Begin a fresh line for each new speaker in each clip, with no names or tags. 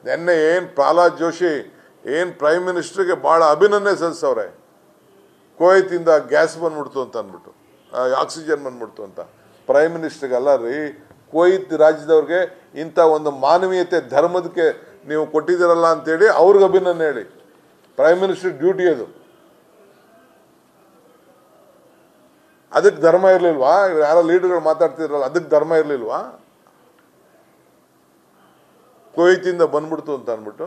ನಿನ್ನೆ ಏನು ಪ್ರಹ್ಲಾದ್ ಜೋಶಿ ಏನು ಪ್ರೈಮ್ ಮಿನಿಸ್ಟರ್ಗೆ ಭಾಳ ಅಭಿನಂದನೆ ಸಲ್ಲಿಸವ್ರೆ ಕುವೈತಿಂದ ಗ್ಯಾಸ್ ಬಂದ್ಬಿಡ್ತು ಅಂತ ಅಂದ್ಬಿಟ್ಟು ಆ, ಆಕ್ಸಿಜನ್ ಬಂದ್ಬಿಡ್ತು ಅಂತ ಪ್ರೈಮ್ ಮಿನಿಸ್ಟರ್ಗೆ ಅಲ್ಲ ರೀ ಕುವೈತ್ ರಾಜ್ಯದವ್ರಿಗೆ ಇಂಥ ಒಂದು ಮಾನವೀಯತೆ ಧರ್ಮದಕ್ಕೆ ನೀವು ಕೊಟ್ಟಿದ್ದೀರಲ್ಲ ಅಂತೇಳಿ ಅವ್ರಿಗೆ ಅಭಿನಂದನೆ ಹೇಳಿ ಪ್ರೈಮ್ ಮಿನಿಸ್ಟರ್ ಡ್ಯೂಟಿ ಅದು ಅದಕ್ಕೆ ಧರ್ಮ ಇರಲಿಲ್ವಾ ಯಾರೋ ಲೀಡರ್ಗಳು ಮಾತಾಡ್ತಿದ್ರಲ್ಲ ಅದಕ್ಕೆ ಧರ್ಮ ಇರಲಿಲ್ವಾ ಕುವೈತಿಂದ ಬಂದ್ಬಿಡ್ತು ಅಂತ ಅಂದ್ಬಿಟ್ಟು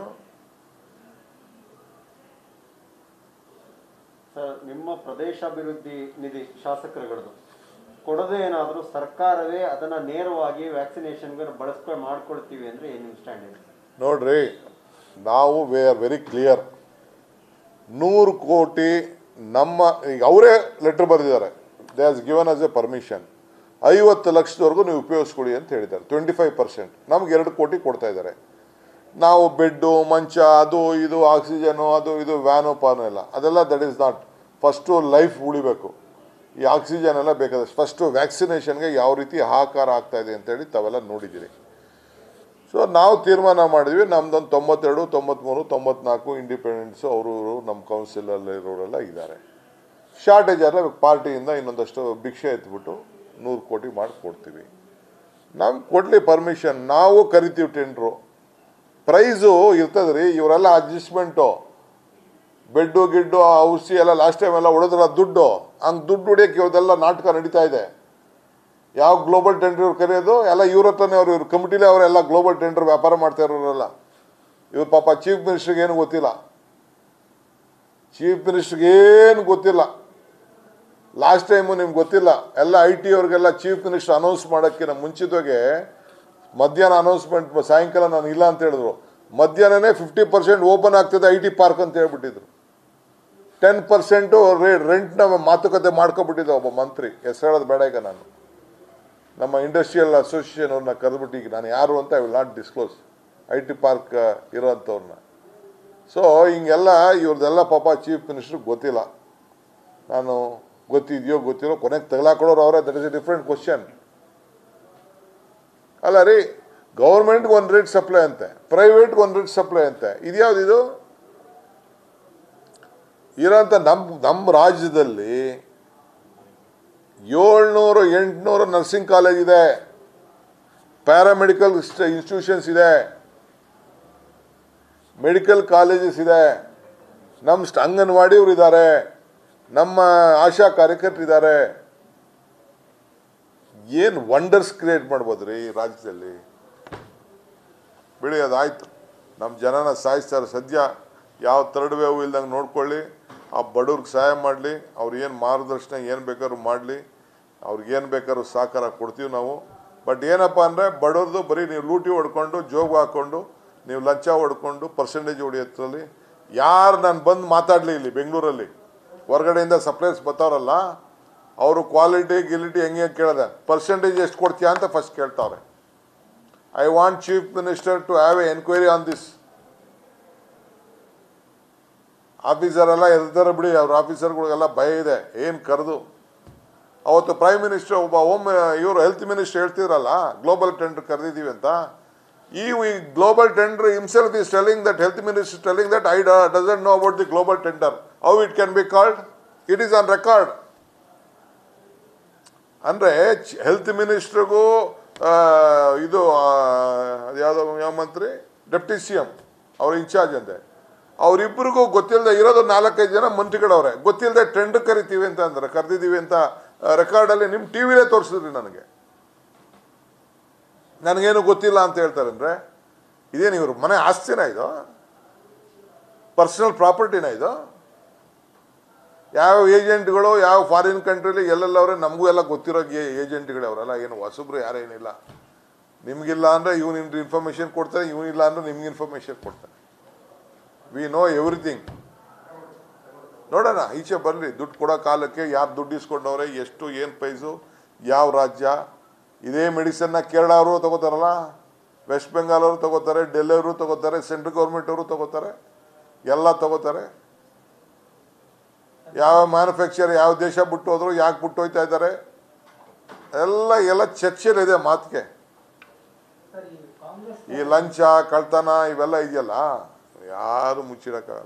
ಸರ್ ನಿಮ್ಮ ಪ್ರದೇಶಾಭಿವೃದ್ಧಿ ನಿಧಿ ಶಾಸಕರುಗಳದು ಕೊಡದೆ ಏನಾದರೂ ಸರ್ಕಾರವೇ ಅದನ್ನ ನೇರವಾಗಿ ವ್ಯಾಕ್ಸಿನೇಷನ್ಗೆ ಬಳಸ್ಕೊಂಡು ಮಾಡ್ಕೊಳ್ತೀವಿ ಅಂದ್ರೆ ಏನು ನಿಮ್ಮ ಸ್ಟ್ಯಾಂಡ್ ಇದೆ
ನೋಡ್ರಿ ನಾವು ವಿ ಆರ್ ವೆರಿ ಕ್ಲಿಯರ್ ನೂರು ಕೋಟಿ ನಮ್ಮ ಈಗ ಅವರೇ ಲೆಟರ್ ಬರೆದಿದ್ದಾರೆ ದೇ ಹಸ್ ಗಿವನ್ ಅಸ್ ಎ ಪರ್ಮಿಷನ್ ಐವತ್ತು ಲಕ್ಷದವರೆಗೂ ನೀವು ಉಪಯೋಗಿಸ್ಕೊಳ್ಳಿ ಅಂತ ಹೇಳಿದ್ದಾರೆ ಟ್ವೆಂಟಿ ಫೈವ್ ಪರ್ಸೆಂಟ್ ನಮ್ಗೆ ಎರಡು ಕೋಟಿ ಕೊಡ್ತಾ ಇದ್ದಾರೆ ನಾವು ಬೆಡ್ಡು ಮಂಚ ಅದು ಇದು ಆಕ್ಸಿಜನು ಅದು ಇದು ವ್ಯಾನು ಪಾನು ಎಲ್ಲ ಅದೆಲ್ಲ that is not first life ಉಳಿಬೇಕು ಈ ಆಕ್ಸಿಜನ್ ಎಲ್ಲ ಬೇಕಾದಷ್ಟು ಫಸ್ಟು ವ್ಯಾಕ್ಸಿನೇಷನ್ಗೆ ಯಾವ ರೀತಿ ಹಾಕಾರ ಆಗ್ತಾ ಇದೆ ಅಂತೇಳಿ ತಾವೆಲ್ಲ ನೋಡಿದ್ದೀರಿ ಸೊ ನಾವು ತೀರ್ಮಾನ ಮಾಡಿದ್ವಿ ನಮ್ದೊಂದು ತೊಂಬತ್ತೆರಡು ತೊಂಬತ್ತ್ಮೂರು ತೊಂಬತ್ನಾಲ್ಕು ಇಂಡಿಪೆಂಡೆನ್ಸು ಅವರು ಇವರು ನಮ್ಮ ಕೌನ್ಸಿಲಲ್ಲಿರೋರೆಲ್ಲ ಇದ್ದಾರೆ ಶಾರ್ಟೇಜ್ ಆದರೆ ಪಾರ್ಟಿಯಿಂದ ಇನ್ನೊಂದಷ್ಟು ಭಿಕ್ಷೆ ಎತ್ಬಿಟ್ಟು ನೂರು ಕೋಟಿ ಮಾಡಿ ಕೊಡ್ತೀವಿ ನಮ್ಗೆ ಕೊಡಲಿ ಪರ್ಮಿಷನ್ ನಾವು ಕರಿತೀವಿ ಟೆಂಡ್ರು ಪ್ರೈಸು ಇರ್ತದೆ ರೀ ಇವರೆಲ್ಲ ಅಡ್ಜಸ್ಟ್ಮೆಂಟು ಬೆಡ್ಡು ಗಿಡ್ಡು ಔಷಧಿ ಎಲ್ಲ ಲಾಸ್ಟ್ ಟೈಮ್ ಎಲ್ಲ ಹೊಡೆದ್ರ ದುಡ್ಡು ಹಂಗೆ ದುಡ್ಡು ಹೊಡಿಯೋಕ್ಕೆ ಇವತ್ತೆಲ್ಲ ನಾಟಕ ನಡೀತಾ ಇದೆ ಯಾವ ಗ್ಲೋಬಲ್ ಟೆಂಡರ್ ಇವ್ರು ಕರೆಯೋದು ಎಲ್ಲ ಇವ್ರ ಹತ್ರನೇ ಅವ್ರು ಇವ್ರ ಕಮಿಟಿಲೇ ಅವರೆಲ್ಲ ಗ್ಲೋಬಲ್ ಟೆಂಡರ್ ವ್ಯಾಪಾರ ಮಾಡ್ತಾ ಇರೋರೆಲ್ಲ ಇವ್ರು ಪಾಪ ಚೀಫ್ ಮಿನಿಸ್ಟರ್ಗೆ ಏನು ಗೊತ್ತಿಲ್ಲ ಚೀಫ್ ಮಿನಿಸ್ಟರ್ಗೆ ಏನು ಗೊತ್ತಿಲ್ಲ ಲಾಸ್ಟ್ ಟೈಮು ನಿಮ್ಗೆ ಗೊತ್ತಿಲ್ಲ ಎಲ್ಲ ಐ ಟಿ ಅವ್ರಿಗೆಲ್ಲ ಚೀಫ್ ಮಿನಿಸ್ಟರ್ ಅನೌನ್ಸ್ ಮಾಡೋಕ್ಕಿಂತ ಮುಂಚಿತವಾಗಿ ಮಧ್ಯಾಹ್ನ ಅನೌನ್ಸ್ಮೆಂಟ್ ಸಾಯಂಕಾಲ ನಾನು ಇಲ್ಲ ಅಂತ ಹೇಳಿದ್ರು ಮಧ್ಯಾಹ್ನನೇ ಫಿಫ್ಟಿ ಪರ್ಸೆಂಟ್ ಓಪನ್ ಆಗ್ತದೆ ಐ ಟಿ ಪಾರ್ಕ್ ಅಂತ ಹೇಳ್ಬಿಟ್ಟಿದ್ರು ಟೆನ್ ಪರ್ಸೆಂಟು ರೇ ರೆಂಟ್ನ ಮಾತುಕತೆ ಮಾಡ್ಕೊಬಿಟ್ಟಿದ್ದೆ ಒಬ್ಬ ಮಂತ್ರಿ ಹೆಸರು ಹೇಳೋದು ಬೇಡ ಈಗ ನಾನು ನಮ್ಮ ಇಂಡಸ್ಟ್ರಿಯಲ್ ಅಸೋಸಿಯೇಷನ್ ಅವ್ರನ್ನ ಕರೆದ್ಬಿಟ್ಟು ಈಗ ನಾನು ಯಾರು ಅಂತ I will not disclose I T park ಇರೋಂಥವ್ರನ್ನ ಸೊ ಹಿಂಗೆಲ್ಲ ಇವ್ರದ್ದೆಲ್ಲ ಪಾಪ ಚೀಫ್ ಮಿನಿಸ್ಟರ್ ಗೊತ್ತಿಲ್ಲ ನಾನು ಗೊತ್ತಿದೆಯೋ ಗೊತ್ತಿರೋ ಕೊನೆಗೆ ತಗಲಾಕೊಡೋರು ಅವರೇ that is a different question ಅಲ್ಲ ರೀ ಗೌರ್ಮೆಂಟ್ಗೆ ಒಂದು ರೇಟ್ ಸಪ್ಲೈ ಅಂತೆ ಪ್ರೈವೇಟ್ಗೆ ಒಂದು ರೇಟ್ ಸಪ್ಲೈ ಅಂತೆ ಇದ್ಯಾವ್ದು ಇದು ಇರೋಂಥ ನಮ್ಮ ನಮ್ಮ ರಾಜ್ಯದಲ್ಲಿ ಏಳ್ನೂರು ಎಂಟುನೂರು ನರ್ಸಿಂಗ್ ಕಾಲೇಜ್ ಇದೆ ಪ್ಯಾರಾಮೆಡಿಕಲ್ ಇನ್ಸ್ಟಿಟ್ಯೂಷನ್ಸ್ ಇದೆ ಮೆಡಿಕಲ್ ಕಾಲೇಜಸ್ ಇದೆ ನಮ್ಮ ಸ್ಟ್ ಅಂಗನವಾಡಿಯವರು ಇದ್ದಾರೆ ನಮ್ಮ ಆಶಾ ಕಾರ್ಯಕರ್ತರಿದ್ದಾರೆ ಏನು ವಂಡರ್ಸ್ ಕ್ರಿಯೇಟ್ ಮಾಡ್ಬೋದು ರೀ ಈ ರಾಜ್ಯದಲ್ಲಿ ಬಿಡಿ ಅದಾಯ್ತು ನಮ್ಮ ಜನನ ಸಾಯಿಸ್ತಾರೆ ಸದ್ಯ ಯಾವ ಥರ್ಡ್ ವೇವ್ ಇಲ್ದಂಗೆ ನೋಡ್ಕೊಳ್ಳಿ ಆ ಬಡವ್ರಿಗೆ ಸಹಾಯ ಮಾಡಲಿ ಅವ್ರು ಏನು ಮಾರ್ಗದರ್ಶನ ಏನು ಬೇಕಾದ್ರೂ ಮಾಡಲಿ ಅವ್ರಿಗೆ ಏನು ಬೇಕಾದ್ರೂ ಸಹಕಾರ ಕೊಡ್ತೀವಿ ನಾವು ಬಟ್ ಏನಪ್ಪ ಅಂದರೆ ಬಡವ್ರದ್ದು ಬರೀ ನೀವು ಲೂಟಿ ಹೊಡ್ಕೊಂಡು ಜೋಬ್ ಹಾಕ್ಕೊಂಡು ನೀವು ಲಂಚ ಹೊಡ್ಕೊಂಡು ಪರ್ಸೆಂಟೇಜ್ ಹೊಡಿಯೋದ್ರಲ್ಲಿ ಯಾರು ನಾನು ಬಂದು ಮಾತಾಡಲಿ ಇಲ್ಲಿ ಬೆಂಗಳೂರಲ್ಲಿ ಹೊರಗಡೆಯಿಂದ ಸಪ್ಲೈಸ್ ಬರ್ತಾವ್ರಲ್ಲ ಅವರು ಕ್ವಾಲಿಟಿ ಗಿಲಿಟಿ ಹೆಂಗೆ ಕೇಳಿದೆ ಪರ್ಸೆಂಟೇಜ್ ಎಷ್ಟು ಕೊಡ್ತೀಯಾ ಅಂತ ಫಸ್ಟ್ ಕೇಳ್ತಾವ್ರೆ I want chief minister to have a enquiry on this officer ಎಲ್ಲ ಇರ್ತಾರೆ ಬಿಡಿ ಅವ್ರ ಆಫೀಸರ್ಗಳಿಗೆಲ್ಲ ಭಯ ಇದೆ ಏನು ಕರೆದು ಅವತ್ತು ಪ್ರೈಮ್ ಮಿನಿಸ್ಟರ್ ಒಬ್ಬ ಹೋಮ್ ಇವರು ಹೆಲ್ತ್ ಮಿನಿಸ್ಟರ್ ಹೇಳ್ತಿದ್ರಲ್ಲ ಗ್ಲೋಬಲ್ ಟೆಂಡರ್ ಕರೆದಿದ್ದೀವಿ ಅಂತ ಈ global tender himself is telling that health minister telling that I doesn't know about the global tender how it can be called it is on record ಅಂದರೆ health ಮಿನಿಸ್ಟ್ರಿಗೂ ಇದು ಯಾವುದೋ ಯಾವ ಮಂತ್ರಿ ಡೆಪ್ಟಿ ಸಿ ಎಮ್ ಅವ್ರ ಇನ್ಚಾರ್ಜ್ ಅಂತೆ ಅವರಿಬ್ಬರಿಗೂ ಗೊತ್ತಿಲ್ಲದೆ ಇರೋದು ನಾಲ್ಕೈದು ಜನ ಮಂತ್ರಿಗಳವ್ರೆ ಗೊತ್ತಿಲ್ಲದೆ ಟೆಂಡರ್ ಕರಿತೀವಿ ಅಂತ ಅಂದ್ರೆ ಕರೆದಿದ್ದೀವಿ ಅಂತ ರೆಕಾರ್ಡಲ್ಲಿ ನಿಮ್ಮ ಟಿ ವಿಲೇ ತೋರಿಸಿದ್ರಿ ನನಗೆ ನನಗೇನು ಗೊತ್ತಿಲ್ಲ ಅಂತ ಹೇಳ್ತಾರೆ ಅಂದರೆ ಇದೇನು ಇವ್ರ ಮನೆ ಆಸ್ತಿನ ಇದು ಪರ್ಸನಲ್ ಪ್ರಾಪರ್ಟಿನ ಇದು ಯಾವ ಏಜೆಂಟ್ಗಳು ಯಾವ ಫಾರಿನ್ ಕಂಟ್ರಿಲಿ ಎಲ್ಲೆಲ್ಲವ್ರೆ ನಮಗೂ ಎಲ್ಲ ಗೊತ್ತಿರೋ ಏಜೆಂಟ್ಗಳು ಅವರೆಲ್ಲ ಏನು ಹೊಸಬ್ರು ಯಾರೇನಿಲ್ಲ ನಿಮಗಿಲ್ಲ ಅಂದರೆ ಇವ್ನು ನಿಮ್ಗೆ ಇನ್ಫಾರ್ಮೇಷನ್ ಕೊಡ್ತಾರೆ ಇವನಿಲ್ಲ ಅಂದರೆ ನಿಮ್ಗೆ ಇನ್ಫಾರ್ಮೇಷನ್ ಕೊಡ್ತಾರೆ ವಿ ನೋ ಎವ್ರಿಥಿಂಗ್ ನೋಡೋಣ ಈಚೆ ಬರಲಿ ದುಡ್ಡು ಕೊಡೋ ಕಾಲಕ್ಕೆ ಯಾರು ದುಡ್ಡು ಇಸ್ಕೊಂಡವ್ರೆ ಎಷ್ಟು ಏನು ಪ್ರೈಸು ಯಾವ ರಾಜ್ಯ ಇದೇ ಮೆಡಿಸನ್ನ ಕೇರಳ ಅವರು ತಗೋತಾರಲ್ಲ ವೆಸ್ಟ್ ಬೆಂಗಾಲ್ ಅವರು ತಗೋತಾರೆ ಡೆಲ್ಲಿ ಅವರು ತಗೋತಾರೆ ಸೆಂಟ್ರಲ್ ಗೌರ್ಮೆಂಟ್ ಅವರು ತಗೋತಾರೆ ಎಲ್ಲ ತಗೋತಾರೆ ಯಾವ ಮ್ಯಾನುಫ್ಯಾಕ್ಚರ್ ಯಾವ ದೇಶ ಬಿಟ್ಟು ಹೋದ್ರು ಯಾಕೆ ಬಿಟ್ಟು ಹೋಯ್ತಾ ಇದ್ದಾರೆ ಎಲ್ಲ ಎಲ್ಲ ಚರ್ಚೆಲಿದೆ ಮಾತಿಗೆ
ಸರ್ ಈ
ಈ ಲಂಚ ಕಳ್ತನ ಇವೆಲ್ಲ ಇದೆಯಲ್ಲ ಯಾರು ಮುಚ್ಚಿಡಕ್ಕಾಗಲ್ಲ